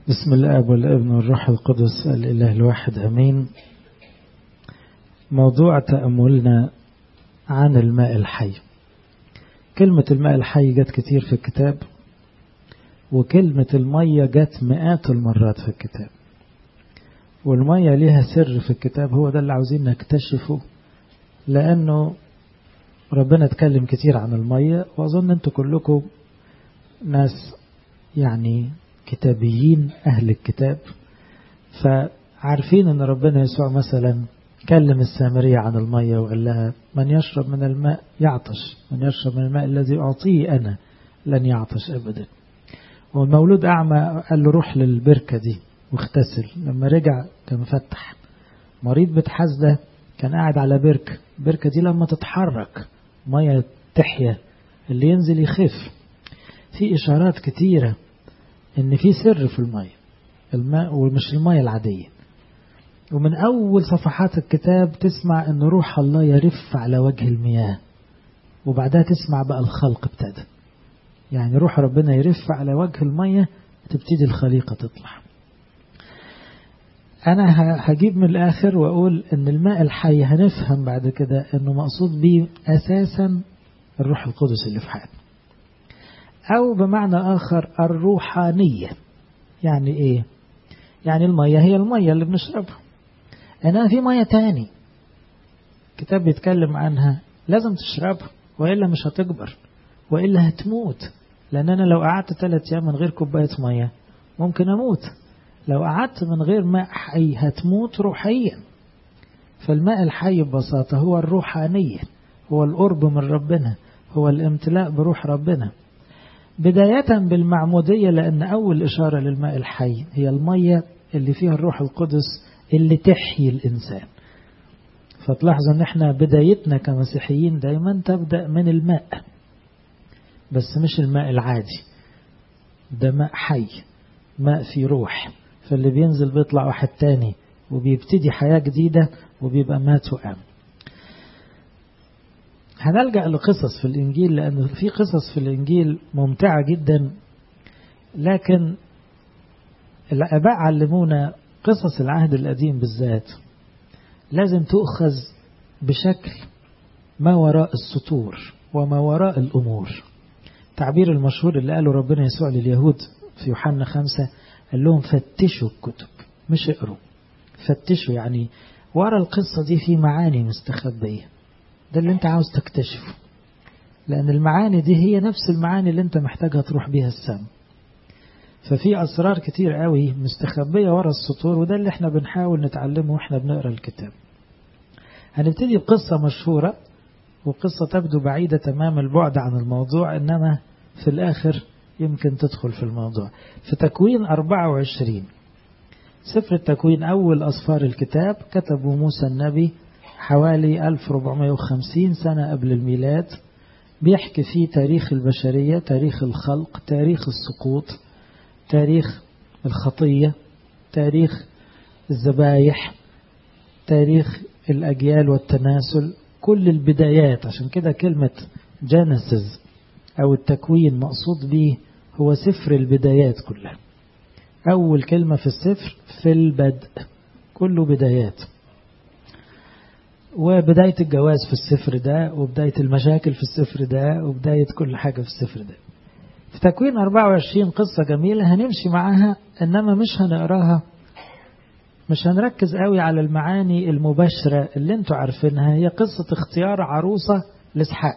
بسم الاب والابن والروح القدس الاله الواحد امين موضوع تاملنا عن الماء الحي كلمه الماء الحي جت كتير في الكتاب وكلمه الميه جت مئات المرات في الكتاب والميه ليها سر في الكتاب هو ده اللي عاوزين نكتشفه لانه ربنا اتكلم كتير عن الميه واظن انتوا كلكم ناس يعني كتابيين أهل الكتاب فعارفين أن ربنا يسوع مثلا كلم السامرية عن المية وقال لها من يشرب من الماء يعطش من يشرب من الماء الذي أعطيه أنا لن يعطش أبدا والمولود أعمى قال له روح للبركة دي واغتسل لما رجع كان مفتح مريض بتحزة كان قاعد على بركة البركة دي لما تتحرك مية تحيا اللي ينزل يخف في إشارات كتيرة ان في سر في المية الماء ومش المية العادية ومن اول صفحات الكتاب تسمع ان روح الله يرف على وجه المياه وبعدها تسمع بقى الخلق ابتدى يعني روح ربنا يرف على وجه المية تبتدي الخليقة تطلع انا هجيب من الاخر واقول ان الماء الحي هنفهم بعد كده انه مقصود بيه اساسا الروح القدس اللي في حياتنا أو بمعنى آخر الروحانية يعني إيه يعني المية هي المية اللي بنشربها أنا في مية تاني كتاب بيتكلم عنها لازم تشربها وإلا مش هتكبر وإلا هتموت لأن أنا لو قعدت ثلاث أيام من غير كوباية مية ممكن أموت لو قعدت من غير ماء حي هتموت روحيا فالماء الحي ببساطة هو الروحانية هو القرب من ربنا هو الامتلاء بروح ربنا بداية بالمعمودية لأن أول إشارة للماء الحي هي المية اللي فيها الروح القدس اللي تحيي الإنسان فتلاحظوا أن احنا بدايتنا كمسيحيين دايما تبدأ من الماء بس مش الماء العادي ده ماء حي ماء في روح فاللي بينزل بيطلع واحد تاني وبيبتدي حياة جديدة وبيبقى مات وقام هنلجأ لقصص في الإنجيل لأن في قصص في الإنجيل ممتعة جدا لكن الآباء علمونا قصص العهد القديم بالذات لازم تؤخذ بشكل ما وراء السطور وما وراء الأمور تعبير المشهور اللي قاله ربنا يسوع لليهود في يوحنا خمسة قال لهم فتشوا الكتب مش اقروا فتشوا يعني ورا القصة دي في معاني مستخبية ده اللي انت عاوز تكتشفه لأن المعاني دي هي نفس المعاني اللي انت محتاجها تروح بيها السما ففي أسرار كتير قوي مستخبية ورا السطور وده اللي احنا بنحاول نتعلمه واحنا بنقرأ الكتاب هنبتدي بقصة مشهورة وقصة تبدو بعيدة تمام البعد عن الموضوع إنما في الآخر يمكن تدخل في الموضوع في تكوين 24 سفر التكوين أول أصفار الكتاب كتبه موسى النبي حوالي 1450 سنة قبل الميلاد بيحكي فيه تاريخ البشرية تاريخ الخلق تاريخ السقوط تاريخ الخطية تاريخ الذبايح تاريخ الأجيال والتناسل كل البدايات عشان كده كلمة جينيسيس أو التكوين مقصود به هو سفر البدايات كلها أول كلمة في السفر في البدء كله بدايات وبداية الجواز في السفر ده وبداية المشاكل في السفر ده وبداية كل حاجة في السفر ده في تكوين 24 قصة جميلة هنمشي معاها إنما مش هنقراها مش هنركز قوي على المعاني المباشرة اللي انتوا عارفينها هي قصة اختيار عروسة لإسحاق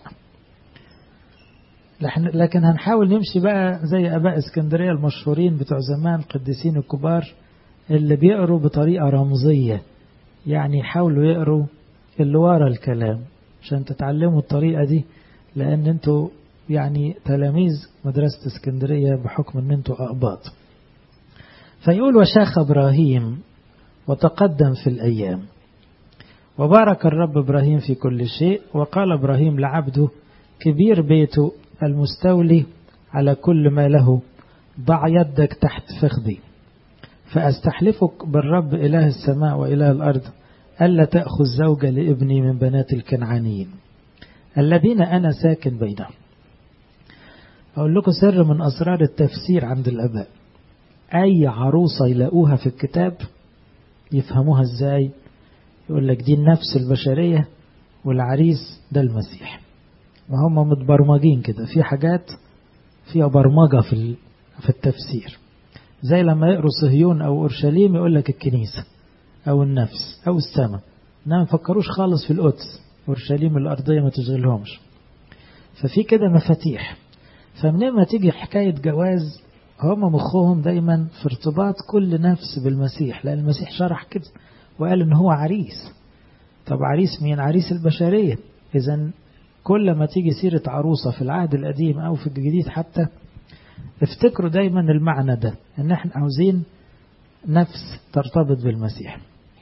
لكن هنحاول نمشي بقى زي أباء اسكندرية المشهورين بتوع زمان القديسين الكبار اللي بيقروا بطريقة رمزية يعني يحاولوا يقروا اللي ورا الكلام عشان تتعلموا الطريقة دي لأن انتوا يعني تلاميذ مدرسة اسكندرية بحكم ان انتوا أقباط فيقول وشاخ إبراهيم وتقدم في الأيام وبارك الرب إبراهيم في كل شيء وقال إبراهيم لعبده كبير بيته المستولي على كل ما له ضع يدك تحت فخذي فأستحلفك بالرب إله السماء وإله الأرض ألا تأخذ زوجة لابني من بنات الكنعانيين الذين أنا ساكن بينهم أقول لكم سر من أسرار التفسير عند الأباء أي عروسة يلاقوها في الكتاب يفهموها ازاي يقول لك دي النفس البشرية والعريس ده المسيح ما هم متبرمجين كده في حاجات فيها برمجة في في التفسير زي لما يقروا صهيون أو أورشليم يقول لك الكنيسة أو النفس أو السماء ما فكروش خالص في القدس أورشليم الأرضية ما تشغلهمش ففي كده مفاتيح فمن ما تيجي حكاية جواز هم مخهم دايما في ارتباط كل نفس بالمسيح لأن المسيح شرح كده وقال إن هو عريس طب عريس مين عريس البشرية إذا كل ما تيجي سيرة عروسة في العهد القديم أو في الجديد حتى افتكروا دايما المعنى ده ان احنا عاوزين نفس ترتبط بالمسيح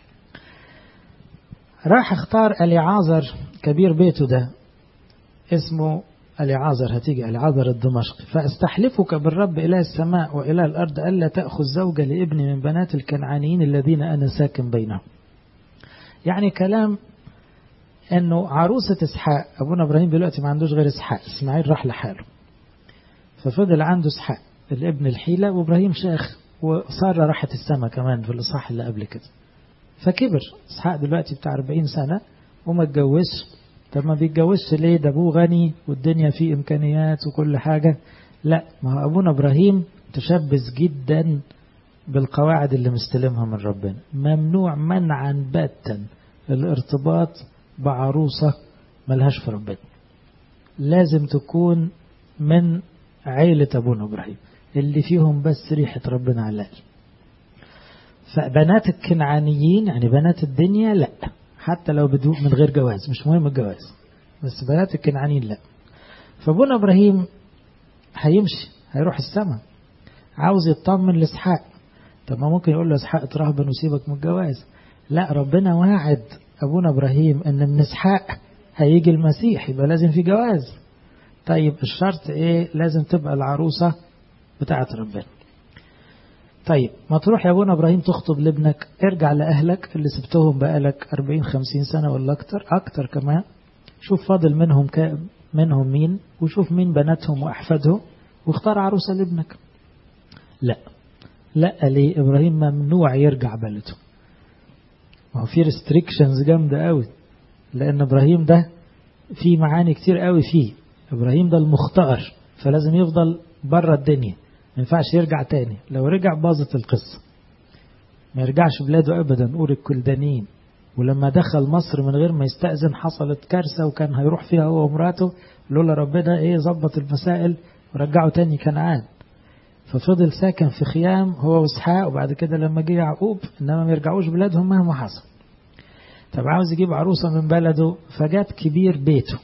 راح اختار اليعازر كبير بيته ده اسمه اليعازر هتيجي اليعازر الدمشقي فاستحلفك بالرب إله السماء وإله الأرض ألا تأخذ زوجة لابني من بنات الكنعانيين الذين أنا ساكن بينهم يعني كلام انه عروسة اسحاق ابونا ابراهيم دلوقتي ما عندوش غير اسحاق اسماعيل راح لحاله ففضل عنده اسحاق الابن الحيلة وابراهيم شاخ وسارة راحت السما كمان في الاصحاح اللي قبل كده فكبر اسحاق دلوقتي بتاع 40 سنة وما اتجوزش طب ما بيتجوزش ليه ده ابوه غني والدنيا فيه امكانيات وكل حاجة لا ما هو ابونا ابراهيم تشبث جدا بالقواعد اللي مستلمها من ربنا ممنوع منعا باتا الارتباط بعروسة ملهاش في ربنا لازم تكون من عيلة أبونا إبراهيم اللي فيهم بس ريحة ربنا على الأقل فبنات الكنعانيين يعني بنات الدنيا لا حتى لو بدون من غير جواز مش مهم الجواز بس بنات الكنعانيين لا فابونا إبراهيم هيمشي هيروح السماء عاوز يطمن لإسحاق طب ما ممكن يقول له إسحاق اترهبن وسيبك من الجواز لا ربنا واعد أبونا إبراهيم أن من إسحاق هيجي المسيح يبقى لازم في جواز طيب الشرط إيه لازم تبقى العروسة بتاعة ربنا طيب ما تروح يا أبونا إبراهيم تخطب لابنك ارجع لأهلك اللي سبتهم بقالك 40 50 سنة ولا أكتر أكتر كمان شوف فاضل منهم ك... منهم مين وشوف مين بناتهم وأحفادهم واختار عروسة لابنك لا لا ليه إبراهيم ممنوع يرجع بلده ما هو في ريستريكشنز جامدة قوي لأن إبراهيم ده في معاني كتير قوي فيه إبراهيم ده المختار فلازم يفضل بره الدنيا ما ينفعش يرجع تاني لو رجع باظت القصة ما يرجعش بلاده أبدا أور الكلدانيين ولما دخل مصر من غير ما يستأذن حصلت كارثة وكان هيروح فيها هو ومراته لولا ربنا ايه ظبط المسائل ورجعه تاني كنعان ففضل ساكن في خيام هو واسحاق وبعد كده لما جه يعقوب انما ما يرجعوش بلادهم مهما حصل طب عاوز يجيب عروسة من بلده فجاب كبير بيته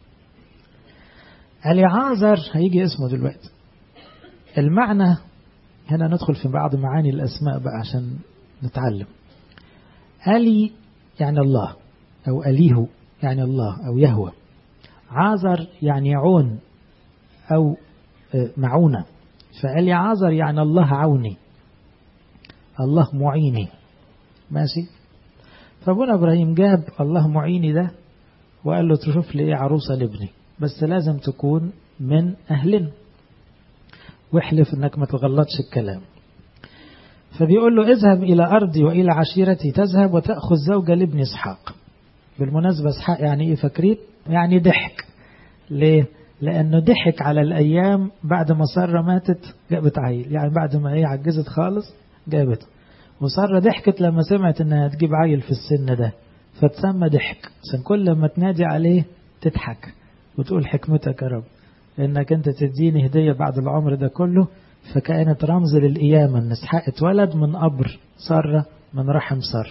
اليعازر هيجي اسمه دلوقتي المعنى هنا ندخل في بعض معاني الأسماء بقى عشان نتعلم ألي يعني الله أو أليه يعني الله أو يهوى عازر يعني عون أو معونة فقال عازر يعني الله عوني الله معيني ماشي فابونا ابراهيم جاب الله معيني ده وقال له تشوف لي ايه عروسه لابني بس لازم تكون من اهلنا واحلف انك ما تغلطش الكلام فبيقول له اذهب الى ارضي والى عشيرتي تذهب وتاخذ زوجه لابن اسحاق بالمناسبه اسحاق يعني ايه فاكرين يعني ضحك ليه لأنه ضحك على الأيام بعد ما سارة ماتت جابت عيل يعني بعد ما هي عجزت خالص جابته وسارة ضحكت لما سمعت إنها تجيب عيل في السن ده فتسمى ضحك عشان كل ما تنادي عليه تضحك وتقول حكمتك يا رب لأنك أنت تديني هدية بعد العمر ده كله فكانت رمز للقيامة إن إسحاق اتولد من قبر سارة من رحم سارة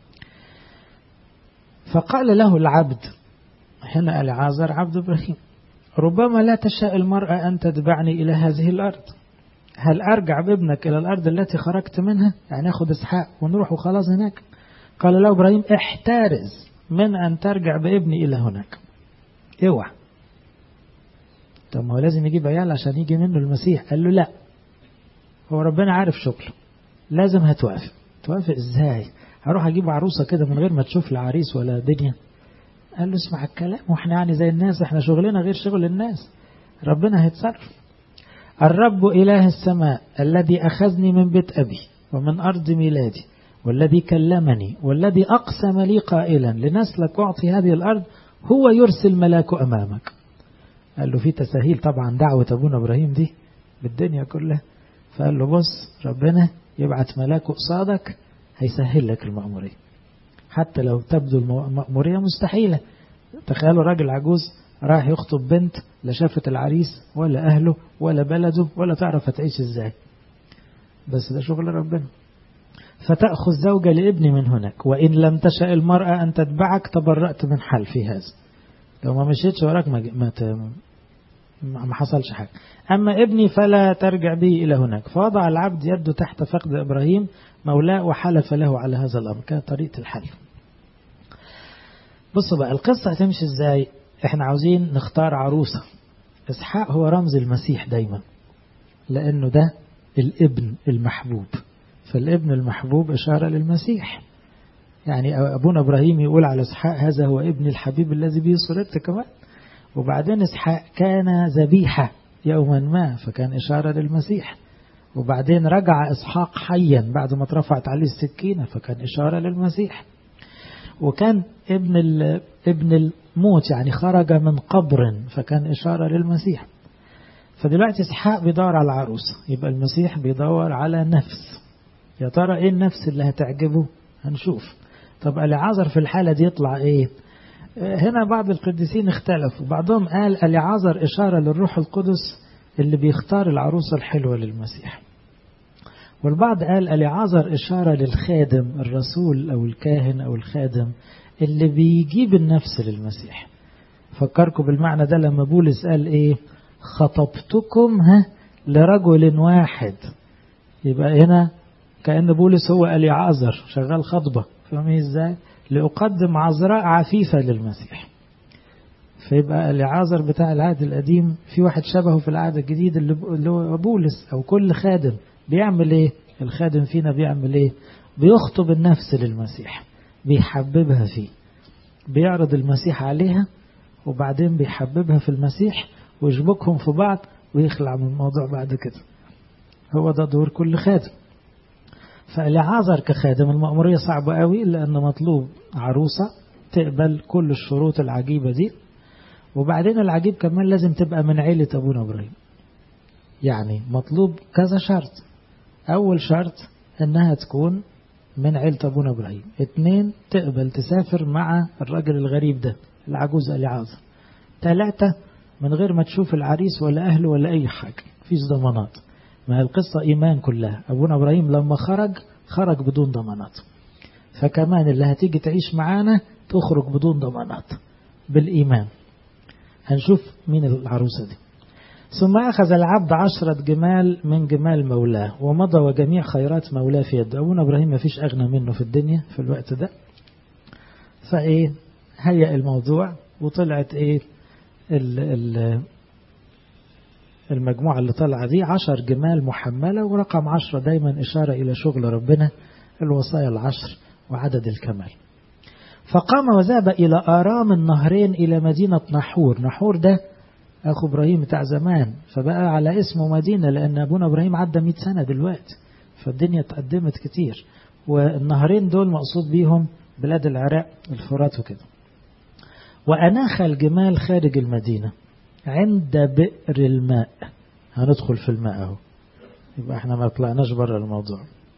فقال له العبد هنا العازر عبد إبراهيم ربما لا تشاء المرأة أن تتبعني إلى هذه الأرض هل أرجع بابنك إلى الأرض التي خرجت منها يعني أخذ إسحاق ونروح وخلاص هناك قال له إبراهيم احترز من أن ترجع بابني إلى هناك اوعى طب ما هو لازم يجيب عيال عشان يجي منه المسيح قال له لا هو ربنا عارف شغله لازم هتوافق توافق ازاي هروح اجيب عروسه كده من غير ما تشوف لا عريس ولا دنيا قال له اسمع الكلام واحنا يعني زي الناس احنا شغلنا غير شغل الناس ربنا هيتصرف الرب إله السماء الذي أخذني من بيت أبي ومن أرض ميلادي والذي كلمني والذي أقسم لي قائلا لنسلك أعطي هذه الأرض هو يرسل ملاك أمامك قال له في تساهيل طبعا دعوة أبونا إبراهيم دي بالدنيا كلها فقال له بص ربنا يبعت ملاكه قصادك هيسهل لك المأمورية حتى لو تبدو المأمورية مستحيلة تخيلوا راجل عجوز راح يخطب بنت لا شافت العريس ولا أهله ولا بلده ولا تعرف هتعيش ازاي بس ده شغل ربنا فتأخذ زوجة لابني من هناك وإن لم تشاء المرأة أن تتبعك تبرأت من حلفي هذا لو ما مشيتش وراك ما, ما, ما حصلش حاجة أما ابني فلا ترجع به إلى هناك فوضع العبد يده تحت فخذ إبراهيم مولاه وحلف له على هذا الأمر كانت طريقة الحل بصوا بقى القصة هتمشي ازاي احنا عاوزين نختار عروسة اسحاق هو رمز المسيح دايما لأنه ده الابن المحبوب فالابن المحبوب إشارة للمسيح يعني أبونا إبراهيم يقول على إسحاق هذا هو ابن الحبيب الذي به سررت كمان وبعدين إسحاق كان ذبيحة يوما ما فكان إشارة للمسيح وبعدين رجع إسحاق حيا بعد ما اترفعت عليه السكينة فكان إشارة للمسيح وكان ابن ابن الموت يعني خرج من قبر فكان إشارة للمسيح فدلوقتي إسحاق بيدور على العروسة يبقى المسيح بيدور على نفس يا ترى إيه النفس اللي هتعجبه هنشوف طب اليعازر في الحالة دي يطلع إيه هنا بعض القديسين اختلفوا بعضهم قال اليعازر إشارة للروح القدس اللي بيختار العروسة الحلوة للمسيح والبعض قال اليعازر إشارة للخادم الرسول أو الكاهن أو الخادم اللي بيجيب النفس للمسيح فكركم بالمعنى ده لما بولس قال إيه خطبتكم ها لرجل واحد يبقى هنا كأن بولس هو اليعازر شغال خطبة فاهمين ازاي لأقدم عذراء عفيفة للمسيح فيبقى اليعازر بتاع العهد القديم في واحد شبهه في العهد الجديد اللي هو بولس أو كل خادم بيعمل ايه الخادم فينا بيعمل ايه بيخطب النفس للمسيح بيحببها فيه بيعرض المسيح عليها وبعدين بيحببها في المسيح ويشبكهم في بعض ويخلع من الموضوع بعد كده هو ده دور كل خادم فالعازر كخادم المأمورية صعبة قوي لأن مطلوب عروسة تقبل كل الشروط العجيبة دي وبعدين العجيب كمان لازم تبقى من عيلة أبونا إبراهيم يعني مطلوب كذا شرط أول شرط أنها تكون من عيلة أبونا إبراهيم اثنين تقبل تسافر مع الراجل الغريب ده العجوز اليعازر ثلاثة من غير ما تشوف العريس ولا أهله ولا أي حاجة فيش ضمانات ما هي القصة إيمان كلها أبونا إبراهيم لما خرج خرج بدون ضمانات فكمان اللي هتيجي تعيش معانا تخرج بدون ضمانات بالإيمان هنشوف مين العروسة دي ثم أخذ العبد عشرة جمال من جمال مولاه ومضى وجميع خيرات مولاه في يده أبونا إبراهيم ما فيش أغنى منه في الدنيا في الوقت ده فإيه هيأ الموضوع وطلعت إيه ال ال المجموعة اللي طلع دي عشر جمال محملة ورقم عشرة دايما إشارة إلى شغل ربنا الوصايا العشر وعدد الكمال فقام وذهب إلى آرام النهرين إلى مدينة نحور نحور ده أخو إبراهيم بتاع زمان فبقى على اسمه مدينة لأن أبونا إبراهيم عدى 100 سنة دلوقتي فالدنيا اتقدمت كتير والنهرين دول مقصود بيهم بلاد العراق الفرات وكده وأناخ الجمال خارج المدينة عند بئر الماء هندخل في الماء اهو يبقى احنا ما طلعناش بره الموضوع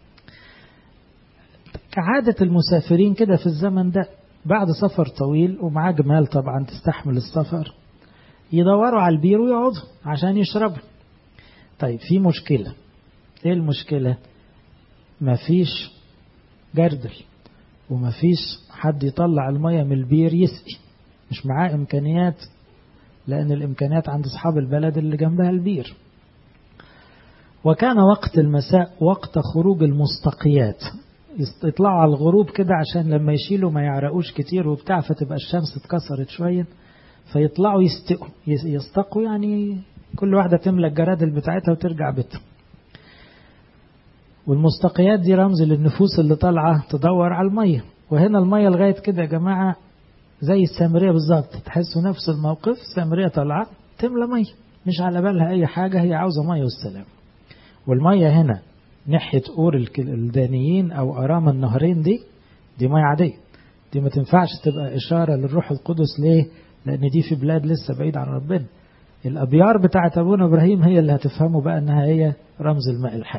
كعادة المسافرين كده في الزمن ده بعد سفر طويل ومعاه جمال طبعا تستحمل السفر يدوروا على البير ويقعدوا عشان يشربوا طيب في مشكلة ايه المشكلة مفيش جردل ومفيش حد يطلع المية من البير يسقي مش معاه امكانيات لأن الإمكانيات عند أصحاب البلد اللي جنبها البير وكان وقت المساء وقت خروج المستقيات يطلعوا على الغروب كده عشان لما يشيلوا ما يعرقوش كتير وبتاع فتبقى الشمس اتكسرت شوية فيطلعوا يستقوا يستقوا يعني كل واحدة تملى الجرادل بتاعتها وترجع بيتها والمستقيات دي رمز للنفوس اللي طالعة تدور على المية وهنا المية لغاية كده يا جماعة زي السامرية بالظبط تحسوا نفس الموقف السامرية طالعة تملى مية مش على بالها أي حاجة هي عاوزة مية والسلام والمية هنا ناحية أور الدانيين أو أرام النهرين دي دي مية عادية دي ما تنفعش تبقى إشارة للروح القدس ليه لأن دي في بلاد لسه بعيد عن ربنا الأبيار بتاعة أبونا إبراهيم هي اللي هتفهموا بقى أنها هي رمز الماء الحي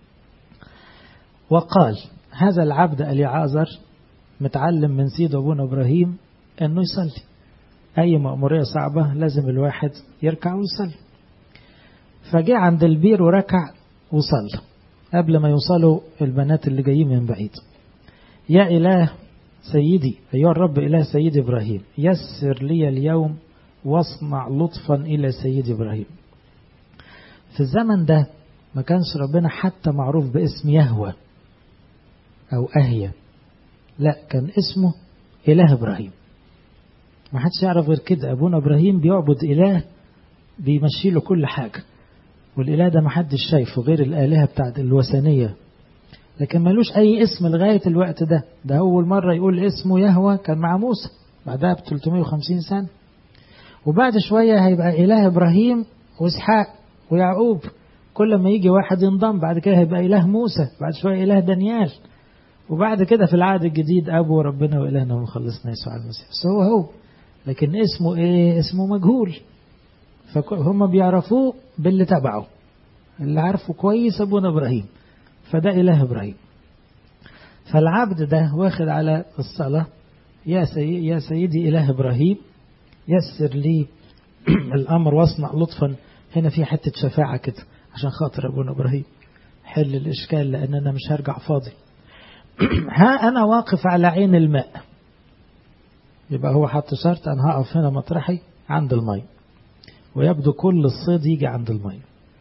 وقال هذا العبد اليعازر متعلم من سيد أبونا إبراهيم أنه يصلي أي مأمورية صعبة لازم الواحد يركع ويصلي فجاء عند البير وركع وصلى قبل ما يوصلوا البنات اللي جايين من بعيد يا إله سيدي أيها الرب إله سيدي إبراهيم يسر لي اليوم واصنع لطفا إلى سيدي إبراهيم في الزمن ده ما كانش ربنا حتى معروف باسم يهوى أو أهيا لا كان اسمه إله إبراهيم ما حدش يعرف غير كده أبونا إبراهيم بيعبد إله بيمشي له كل حاجة والإله ده ما حدش شايفه غير الآلهة بتاعت الوثنية لكن ملوش أي اسم لغاية الوقت ده ده أول مرة يقول اسمه يهوى كان مع موسى بعدها ب 350 سنة وبعد شوية هيبقى إله إبراهيم وإسحاق ويعقوب كل ما يجي واحد ينضم بعد كده هيبقى إله موسى بعد شوية إله دانيال وبعد كده في العهد الجديد أبو ربنا وإلهنا ومخلصنا يسوع المسيح بس هو هو لكن اسمه إيه اسمه مجهول فهم بيعرفوه باللي تبعه اللي عارفه كويس أبونا إبراهيم فده إله إبراهيم فالعبد ده واخد على الصلاة يا, سي يا سيدي إله إبراهيم يسر لي الأمر واصنع لطفا هنا في حتة شفاعة كده عشان خاطر أبونا إبراهيم حل الإشكال لأن أنا مش هرجع فاضي ها أنا واقف على عين الماء يبقى هو حط شرط أنا هقف هنا مطرحي عند المي ويبدو كل الصيد يجي عند المي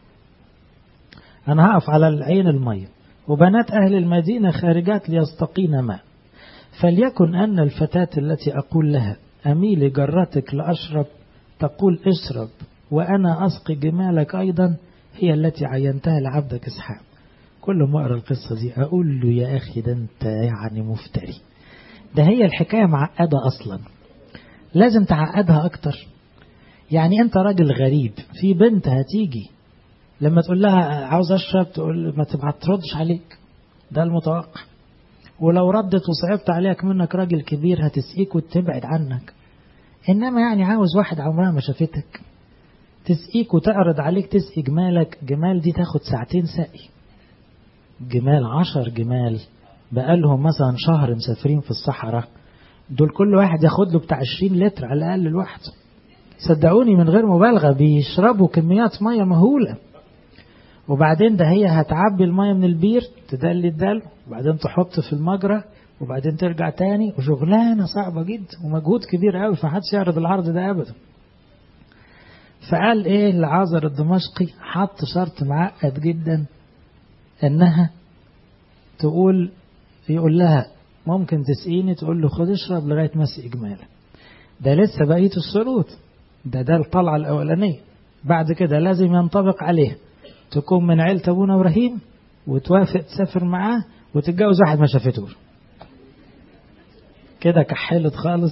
أنا هقف على العين المي وبنات أهل المدينة خارجات ليستقين ماء فليكن أن الفتاة التي أقول لها أميلي جرتك لأشرب تقول اشرب وأنا أسقي جمالك أيضا هي التي عينتها لعبدك إسحاق كل ما أقرأ القصة دي أقول له يا أخي ده أنت يعني مفتري ده هي الحكاية معقدة أصلا لازم تعقدها أكتر يعني أنت راجل غريب في بنت هتيجي لما تقول لها عاوز أشرب تقول ما تبعت تردش عليك ده المتوقع ولو ردت وصعبت عليك منك راجل كبير هتسقيك وتبعد عنك إنما يعني عاوز واحد عمرها ما شافتك تسقيك وتعرض عليك تسقي جمالك جمال دي تاخد ساعتين سقي جمال عشر جمال بقالهم مثلا شهر مسافرين في الصحراء دول كل واحد ياخد له بتاع 20 لتر على الأقل لوحده صدقوني من غير مبالغة بيشربوا كميات مية مهولة وبعدين ده هي هتعبي المية من البير تدلي الدلو وبعدين تحط في المجرى وبعدين ترجع تاني وشغلانة صعبة جدا ومجهود كبير قوي فحدش يعرض العرض ده أبدا فقال ايه لعازر الدمشقي حط شرط معقد جدا انها تقول يقول لها ممكن تسقيني تقول له خد اشرب لغاية ما اسقي جمالك ده لسه بقية الشروط ده ده الطلعة الأولانية بعد كده لازم ينطبق عليه تكون من عيلة أبونا إبراهيم وتوافق تسافر معاه وتتجوز واحد ما شافتوش كده كحلت خالص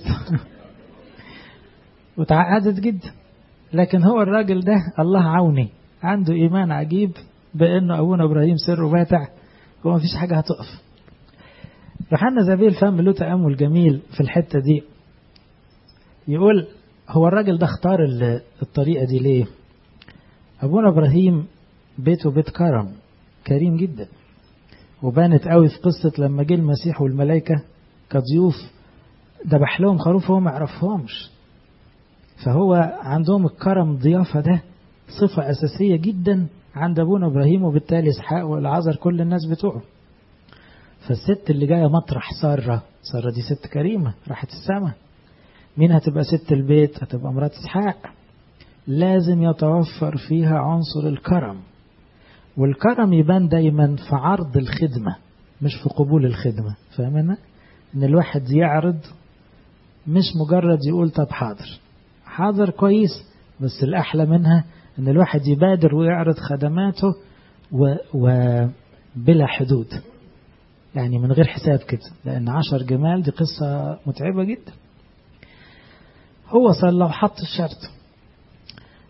وتعقدت جدا لكن هو الراجل ده الله عوني عنده إيمان عجيب بأنه أبونا إبراهيم سره باتع وما فيش حاجة هتقف يوحنا زبيل فهم له تأمل جميل في الحتة دي يقول هو الراجل ده اختار الطريقة دي ليه أبونا إبراهيم بيته بيت كرم كريم جدا وبانت قوي في قصة لما جه المسيح والملائكة كضيوف ذبح لهم خروف وهو ما يعرفهمش فهو عندهم الكرم الضيافة ده صفة أساسية جدا عند أبونا إبراهيم وبالتالي إسحاق والعذر كل الناس بتوعه فالست اللي جاية مطرح سارة سارة دي ست كريمة راحت السماء مين هتبقى ست البيت هتبقى مرات إسحاق لازم يتوفر فيها عنصر الكرم والكرم يبان دايما في عرض الخدمة مش في قبول الخدمة فاهمنا ان الواحد يعرض مش مجرد يقول طب حاضر حاضر كويس بس الأحلى منها ان الواحد يبادر ويعرض خدماته و... وبلا حدود يعني من غير حساب كده لأن عشر جمال دي قصة متعبة جدا هو صلى وحط الشرط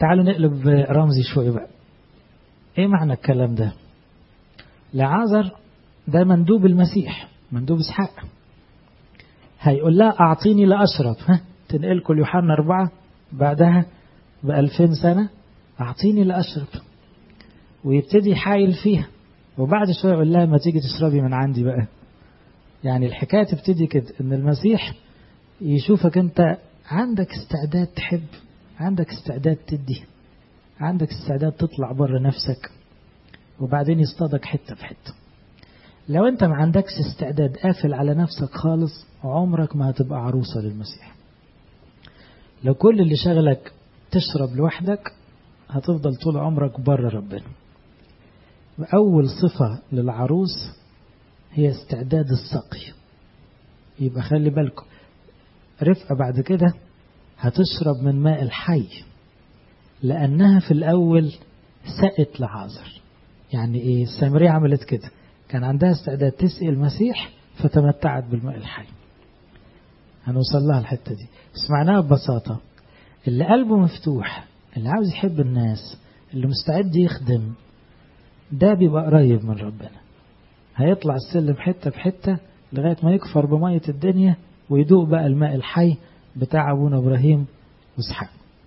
تعالوا نقلب رمزي شوي بقى ايه معنى الكلام ده لعازر ده مندوب المسيح مندوب اسحاق هيقول لها اعطيني لاشرب ها تنقلكم ليوحنا أربعة بعدها بألفين سنة أعطيني لأشرب ويبتدي يحايل فيها وبعد شوية يقول لها ما تيجي تشربي من عندي بقى يعني الحكاية تبتدي كده إن المسيح يشوفك أنت عندك استعداد تحب عندك استعداد تدي عندك استعداد تطلع بره نفسك وبعدين يصطادك حتة بحتة لو أنت ما عندكش استعداد قافل على نفسك خالص عمرك ما هتبقى عروسة للمسيح لو كل اللي شغلك تشرب لوحدك هتفضل طول عمرك بره ربنا أول صفة للعروس هي استعداد السقي يبقى خلي بالكم رفقة بعد كده هتشرب من ماء الحي لأنها في الأول سقت لعازر يعني إيه السامرية عملت كده كان عندها استعداد تسقي المسيح فتمتعت بالماء الحي هنوصل لها الحتة دي بس معناها ببساطة اللي قلبه مفتوح اللي عاوز يحب الناس اللي مستعد يخدم ده بيبقى قريب من ربنا هيطلع السلم حتة بحتة لغاية ما يكفر بمية الدنيا ويدوق بقى الماء الحي بتاع أبونا إبراهيم وإسحاق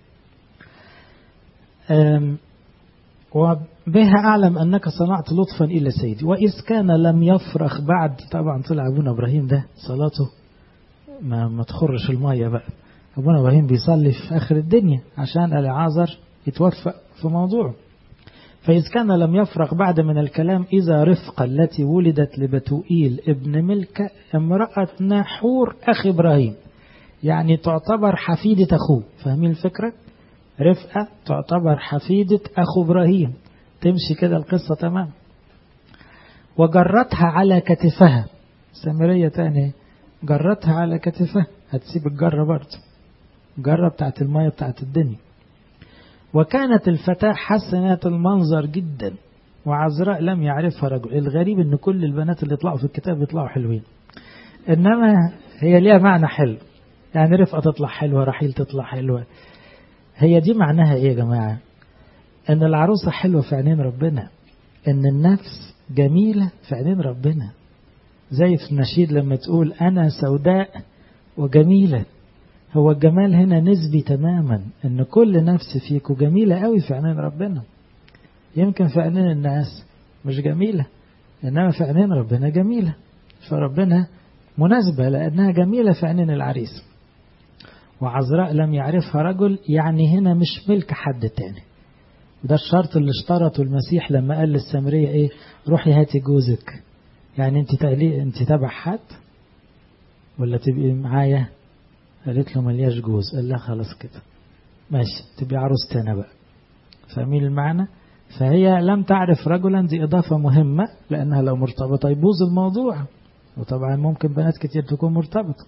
وبها أعلم أنك صنعت لطفا إلى سيدي وإذ كان لم يفرخ بعد طبعا طلع أبونا إبراهيم ده صلاته ما, ما تخرش المية بقى أبونا إبراهيم بيصلي في آخر الدنيا عشان العازر يتوفق في موضوعه فإذ كان لم يفرغ بعد من الكلام إذا رفقة التي ولدت لبتوئيل ابن ملكة امرأة ناحور أخي إبراهيم يعني تعتبر حفيدة أخوه فاهمين الفكرة رفقة تعتبر حفيدة أخو إبراهيم تمشي كده القصة تمام وجرتها على كتفها سامرية تانية جرتها على كتفها هتسيب الجرة برضه جرة بتاعت المية بتاعت الدنيا وكانت الفتاة حسنة المنظر جدا وعذراء لم يعرفها رجل الغريب ان كل البنات اللي يطلعوا في الكتاب يطلعوا حلوين انما هي ليها معنى حلو يعني رفقة تطلع حلوة رحيل تطلع حلوة هي دي معناها ايه يا جماعة ان العروسة حلوة في عينين ربنا ان النفس جميلة في عينين ربنا زي في النشيد لما تقول انا سوداء وجميلة هو الجمال هنا نسبي تماما ان كل نفس فيكم جميلة قوي في عينين ربنا يمكن في عينين الناس مش جميلة انما في عينين ربنا جميلة فربنا مناسبة لانها جميلة في عينين العريس وعذراء لم يعرفها رجل يعني هنا مش ملك حد تاني ده الشرط اللي اشترطه المسيح لما قال للسامرية ايه روحي هاتي جوزك يعني انت تقلي انت تبع حد ولا تبقي معايا قالت له ملياش جوز قال لها خلاص كده ماشي تبقي عروستي انا بقى فاهمين المعنى فهي لم تعرف رجلا دي إضافة مهمة لأنها لو مرتبطة يبوظ الموضوع وطبعا ممكن بنات كتير تكون مرتبطة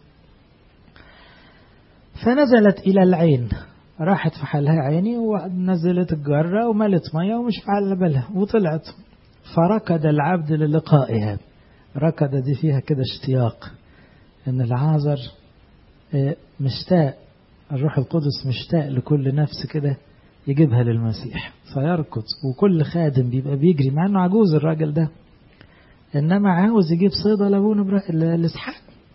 فنزلت إلى العين راحت في حالها عيني ونزلت الجرة وملت مية ومش فعل بالها وطلعت فركض العبد للقائها ركض دي فيها كده اشتياق ان العازر مشتاق الروح القدس مشتاق لكل نفس كده يجيبها للمسيح فيركض وكل خادم بيبقى بيجري مع انه عجوز الراجل ده انما عاوز يجيب صيدة لابونا لاسحاق